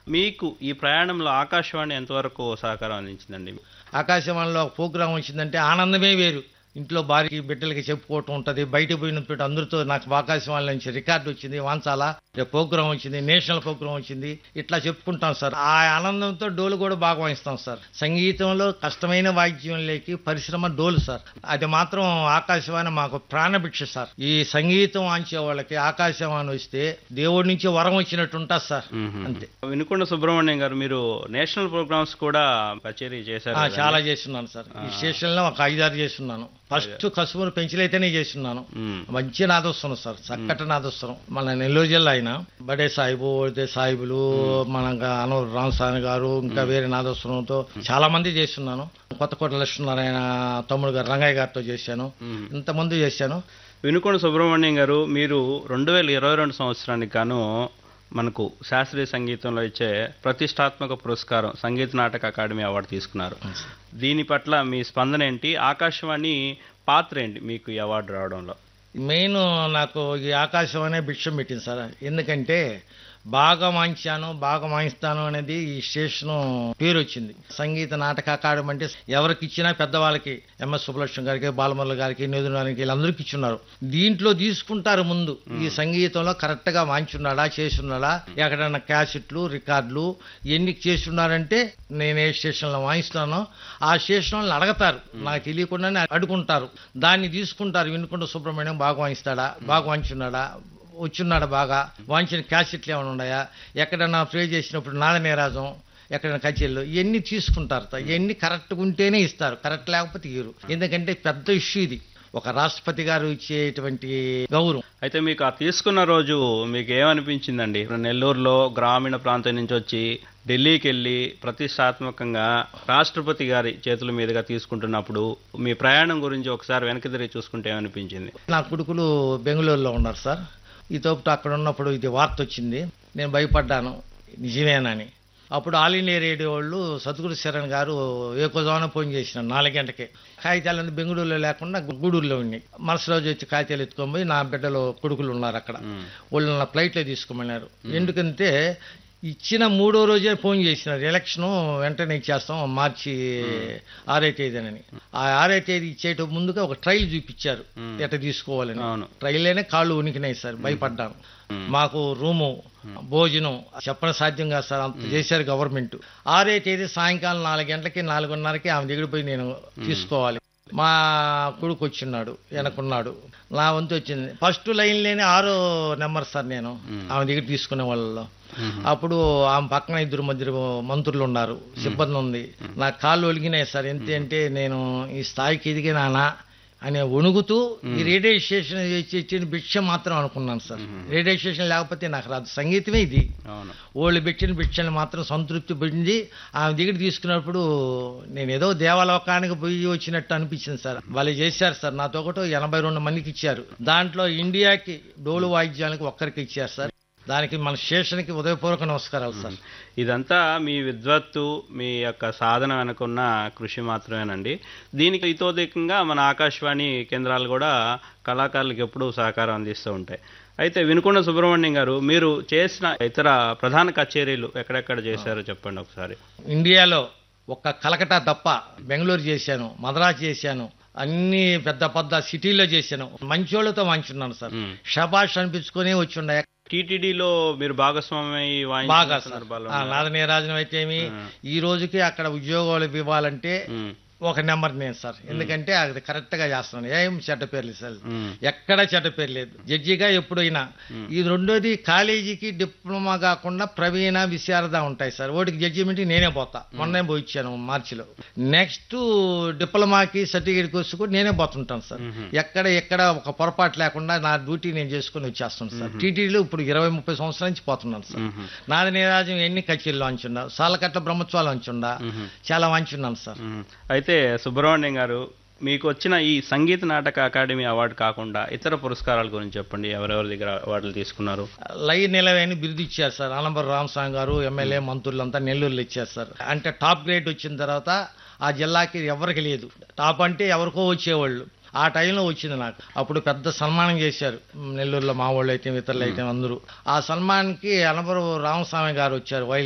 మీకు ఈ ప్రయాణంలో ఆకాశవాణి ఎంతవరకు సహకారం అందించిందండి ఆకాశవాణిలో ఒక ప్రోగ్రాం వచ్చిందంటే ఆనందమే వేరు ఇంట్లో భార్యకి బిడ్డలకి చెప్పుకోవటం ఉంటుంది బయట పోయినప్పుడు అందరితో నాకు ఆకాశవాణి నుంచి రికార్డు వచ్చింది వాంచాలా రేపు ప్రోగ్రాం వచ్చింది నేషనల్ ప్రోగ్రాం వచ్చింది ఇట్లా చెప్పుకుంటాం సార్ ఆ ఆనందంతో డోలు కూడా బాగా వాయిస్తాం సార్ సంగీతంలో కష్టమైన వాయిద్యంలోకి పరిశ్రమ డోలు సార్ అది మాత్రం ఆకాశవాణి మాకు ప్రాణభిక్ష సార్ ఈ సంగీతం వాంచే వాళ్ళకి ఆకాశవాణి వస్తే దేవుడి నుంచి వరం వచ్చినట్టు ఉంటుంది సార్ మ్మ్. అంతే వినుకొండ సుబ్రహ్మణ్యం గారు మీరు నేషనల్ ప్రోగ్రామ్స్ కూడా కచేరీ చేశారు ఆ, కదండి? చాలా చేస్తున్నాను సార్ ఈ స్టేషన్లో ఒక ఐదారు చేస్తున్నాను ఫస్ట్ కసుమూరు పెంచిలైతేనే చేస్తున్నాను మ్మ్. మంచి నాదొస్తున్నాం సార్ చక్కటి నాదొస్తున్నాం మన నెల్లూరు జిల్లా అయినా బడే సాహిబు ఒడితే సాహిబులు మన అనూరు రామస్వామి గారు ఇంకా వేరే నాదొస్త్రంతో చాలా మంది చేస్తున్నాను కొత్తకోట లక్ష్మీనారాయణ తమ్ముడు గారు రంగయ్య గారితో చేశాను మ్మ్. ఇంతమంది చేశాను వినుకొండ సుబ్రహ్మణ్యం గారు మీరు రెండు వేల ఇరవై రెండు సంవత్సరానికి గాను మనకు శాస్త్రీయ సంగీతంలో ఇచ్చే ప్రతిష్టాత్మక పురస్కారం సంగీత నాటక అకాడమీ అవార్డు తీసుకున్నారు దీని పట్ల మీ స్పందన ఏంటి ఆకాశవాణి పాత్ర ఏంటి మీకు ఈ అవార్డు రావడంలో మెయిన్ నాకు ఈ ఆకాశవాణి భిక్షం పెట్టింది సార్ ఎందుకంటే బాగా వాయించాను బాగా వాయిస్తాను అనేది ఈ స్టేషన్ పేరు వచ్చింది సంగీత నాటక అకాడమీ అంటే ఎవరికి ఇచ్చినా పెద్దవాళ్ళకి ఎంఎస్ సుబ్బలక్ష్మి గారికి బాలమురళి గారికి నిధునానికి వీళ్ళందరికీ ఇచ్చున్నారు దీంట్లో తీసుకుంటారు ముందు ఈ సంగీతంలో కరెక్ట్ గా వాయించున్నాడా చేసున్నాడా ఎక్కడైనా క్యాసెట్లు రికార్డులు ఎన్ని చేస్తున్నారంటే నేను ఏ స్టేషన్లో వాయిస్తానో ఆ స్టేషన్ వాళ్ళని అడగతారు నాకు తెలియకుండానే అడుగుంటారు దాన్ని తీసుకుంటారు వినుకుంటూ సుబ్రహ్మణ్యం బాగా వాయిస్తాడా బాగా వాయించున్నాడా వచ్చున్నాడా బాగా వాయించిన క్యాసెట్లు ఏమైనా ఉన్నాయా ఎక్కడన్నా ప్రే చేసినప్పుడు నాదనేరాజం ఎక్కడైనా కచేరీలు ఇవన్నీ తీసుకుంటారు తా- ఇవన్నీ కరెక్ట్గా ఉంటేనే ఇస్తారు కరెక్ట్ లేకపోతే ఇయ్యరు ఎందుకంటే పెద్ద ఇష్యూ ఇది ఒక రాష్ట్రపతి గారు ఇచ్చేటువంటి గౌరవం అయితే మీకు ఆ తీసుకున్న రోజు మీకు ఏమనిపించిందండి నెల్లూరులో గ్రామీణ ప్రాంతం నుంచి వచ్చి ఢిల్లీకి వెళ్ళి ప్రతిష్టాత్మకంగా రాష్ట్రపతి గారి చేతుల మీదుగా తీసుకుంటున్నప్పుడు మీ ప్రయాణం గురించి ఒకసారి వెనక్కి తిరిగి చూసుకుంటే ఏమనిపించింది నా కొడుకులు బెంగళూరులో ఉన్నారు సార్ ఈ తోపుతో అక్కడ ఉన్నప్పుడు ఇది వార్త వచ్చింది నేను భయపడ్డాను నిజమేనని అప్పుడు ఆల్ ఇండియా రేడియో వాళ్ళు సద్గురు శరణ్ గారు ఏకోజాన ఫోన్ చేసిన నాలుగు గంటకే కాగితాలన్నీ బెంగళూరులో లేకుండా గూడూరులో ఉన్నాయి మరుసటి రోజు వచ్చి కాగితాలు ఎత్తుకొని పోయి నా బిడ్డలు కొడుకులు ఉన్నారు అక్కడ మ్మ్. వాళ్ళు నా ఫ్లైట్లో తీసుకోమన్నారు ఎందుకంటే ఇచ్చిన మూడో రోజే ఫోన్ చేసినారు ఎలక్షన్ వెంటనే ఇచ్చేస్తాం మార్చి ఆరో తేదీనని ఆ ఆరో తేదీ ఇచ్చేట ముందుగా ఒక ట్రైల్ చూపించారు మ్మ్. ఎట్ట తీసుకోవాలని అవును ట్రైల్లోనే కాళ్ళు ఉనికినాయి సార్ భయపడ్డాను మ్మ్. మాకు రూము భోజనం చెప్పడం సాధ్యం కాదు సార్ అంత చేశారు గవర్నమెంట్ ఆరే తేదీ సాయంకాలం నాలుగు గంటలకి నాలుగున్నరకి ఆమె దగ్గర పోయి నేను తీసుకోవాలి మా కొడుకు వచ్చిన్నాడు వెనకున్నాడు నా వంతు వచ్చింది ఫస్ట్ లైన్లోనే ఆరో నెంబర్ సార్ నేను ఆమె దగ్గర తీసుకునే వాళ్ళలో మ్మ్. అప్పుడు ఆమె పక్కన ఇద్దరు మధ్య మంత్రులు ఉన్నారు సిబ్బంది ఉంది నా కాళ్ళు ఒలిగినాయి సార్ ఎంత అంటే నేను ఈ స్థాయికి ఎదిగినానా అనే వణుగుతూ ఈ రేడియో స్టేషన్ ఇచ్చిన భిక్ష మాత్రం అనుకున్నాను సార్ రేడియో స్టేషన్ లేకపోతే నాకు రాదు సంగీతమే ఇది అవును వాళ్ళు పెట్టిన భిక్షను మాత్రం సంతృప్తి పొంది ఆమె దగ్గర తీసుకున్నప్పుడు నేను ఏదో దేవలోకానికి పోయి వచ్చినట్టు అనిపించింది సార్ వాళ్ళు చేశారు సార్ నాతో ఒకటి ఎనభై రెండు మందికి ఇచ్చారు దాంట్లో ఇండియాకి డోలు వాయిద్యానికి ఒక్కరికి ఇచ్చారు సార్ దానికి మన స్టేషన్కి ఉదయపూర్వక నమస్కారాలు సార్ ఇదంతా మీ విద్వత్తు మీ యొక్క సాధన వెనుకున్న కృషి మాత్రమేనండి దీనికి ఇతోధికంగా మన ఆకాశవాణి కేంద్రాలు కూడా కళాకారులకు ఎప్పుడూ సహకారం అందిస్తూ ఉంటాయి అయితే వినుకొండ సుబ్రహ్మణ్యం గారు మీరు చేసిన ఇతర ప్రధాన కచేరీలు ఎక్కడెక్కడ చేశారో చెప్పండి ఒకసారి ఇండియాలో ఒక్క కలకటా తప్ప బెంగళూరు చేశాను మద్రాసు చేశాను అన్ని పెద్ద పెద్ద సిటీల్లో చేశాను మంచోళ్ళతో వాంచున్నాను సార్ మ్మ్. షబాష్ అనిపించుకొని వచ్చి ఉండే టీటీడీలో మీరు భాగస్వామ్య బాగా వాయించిన సార్ సందర్భాలు ఆ, నాదనీరాజనం అయితే ఏమి మ్మ్. ఈ రోజుకి అక్కడ ఉద్యోగాలు ఇవ్వాలంటే ఉమ్, ఒక నెంబర్ నేను సార్ ఎందుకంటే అది కరెక్ట్ గా చేస్తున్నాను ఏం చెడ్డ పేర్లు సార్ ఉమ్, ఎక్కడ చెడ్డ పేరు లేదు జడ్జిగా ఎప్పుడైనా ఇది రెండోది కాలేజీకి డిప్లొమా కాకుండా ప్రవీణ విశారద ఉంటాయి సార్ వాటికి జడ్జిమెంట్ నేనే పోతా మొన్నే పోయి ఇచ్చాను మార్చిలో నెక్స్ట్ డిప్లొమాకి సర్టిఫికేట్ కోర్సు కూడా నేనే పోతుంటాను సార్ మ్మ్. ఎక్కడ ఎక్కడ ఒక పొరపాటు లేకుండా నా డ్యూటీ నేను చేసుకుని వచ్చేస్తాను సార్ టీటీడీలో ఇప్పుడు ఇరవై ముప్పై సంవత్సరాల నుంచి పోతున్నాను సార్ ఉమ్, నాది నీరాజం ఎన్ని కచేరీలు వంచున్నా సాలకట్ల బ్రహ్మోత్సవాలు వంచుండా ఉమ్. చాలా వంచున్నాను సార్ మ్మ్. అయితే సుబ్రహ్మణ్యం గారు మీకు వచ్చిన ఈ సంగీత నాటక అకాడమీ అవార్డు కాకుండా ఇతర పురస్కారాల గురించి చెప్పండి ఎవరెవరి దగ్గర అవార్డులు తీసుకున్నారు లై నిలవేని బిరుదు ఇచ్చారు సార్ ఆలంబర్ రామస్వామి గారు ఎమ్మెల్యే మంత్రులంతా నెల్లూరులో ఇచ్చారు సార్ అంటే టాప్ గ్రేడ్ వచ్చిన తర్వాత ఆ జిల్లాకి ఎవరికి లేదు టాప్ అంటే ఎవరికో వచ్చేవాళ్ళు ఆ టైంలో వచ్చింది నాకు అప్పుడు పెద్ద సన్మానం చేశారు నెల్లూరులో మా వాళ్ళు అయితే ఇతరులు అయితే అందరూ ఆ సన్మానానికి అనబరు రామస్వామి గారు వచ్చారు వైల్